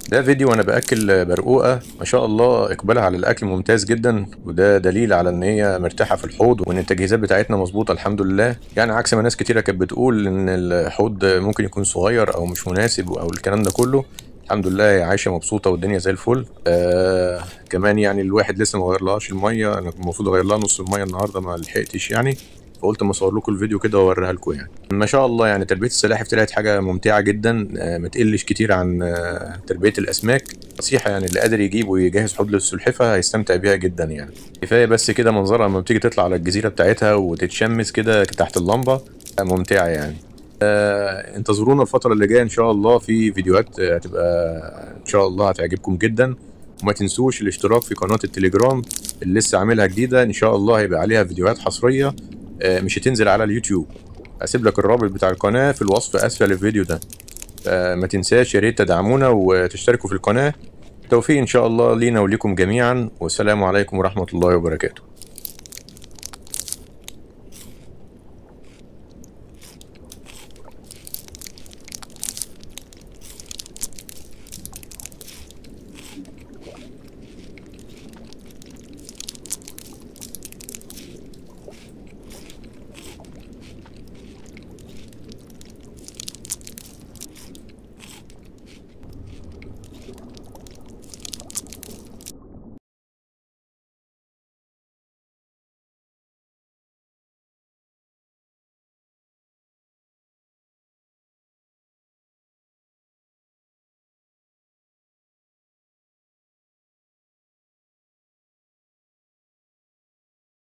ده فيديو وانا باكل برقوقه ما شاء الله اقبالها على الاكل ممتاز جدا وده دليل على ان هي مرتاحه في الحوض وان التجهيزات بتاعتنا مظبوطه الحمد لله يعني عكس ما ناس كتيره كانت بتقول ان الحوض ممكن يكون صغير او مش مناسب او الكلام ده كله الحمد لله هي عايشه مبسوطه والدنيا زي الفل آه كمان يعني الواحد لسه ما غيرلهاش الميه انا المفروض اغير لها نص الميه النهارده ما لحقتش يعني فقلت اما اصور لكم الفيديو كده واوريها لكم يعني ما شاء الله يعني تربيه السلاحف طلعت حاجه ممتعه جدا آه ما تقلش كتير عن آه تربيه الاسماك نصيحه يعني اللي قادر يجيب ويجهز حوض للسلحفه هيستمتع بيها جدا يعني كفايه بس كده منظرها لما بتيجي تطلع على الجزيره بتاعتها وتتشمس كده تحت اللمبه ممتعه يعني آه انتظرونا الفترة اللي جاية ان شاء الله في فيديوهات هتبقى ان شاء الله هتعجبكم جدا وما تنسوش الاشتراك في قناة التليجرام اللي لسه عاملها جديدة ان شاء الله هيبقى عليها فيديوهات حصرية آه مش هتنزل على اليوتيوب هسيب لك الرابط بتاع القناة في الوصف اسفل الفيديو ده آه ما تنساش يا ريت تدعمونا وتشتركوا في القناة توفيق ان شاء الله لينا وليكم جميعا والسلام عليكم ورحمة الله وبركاته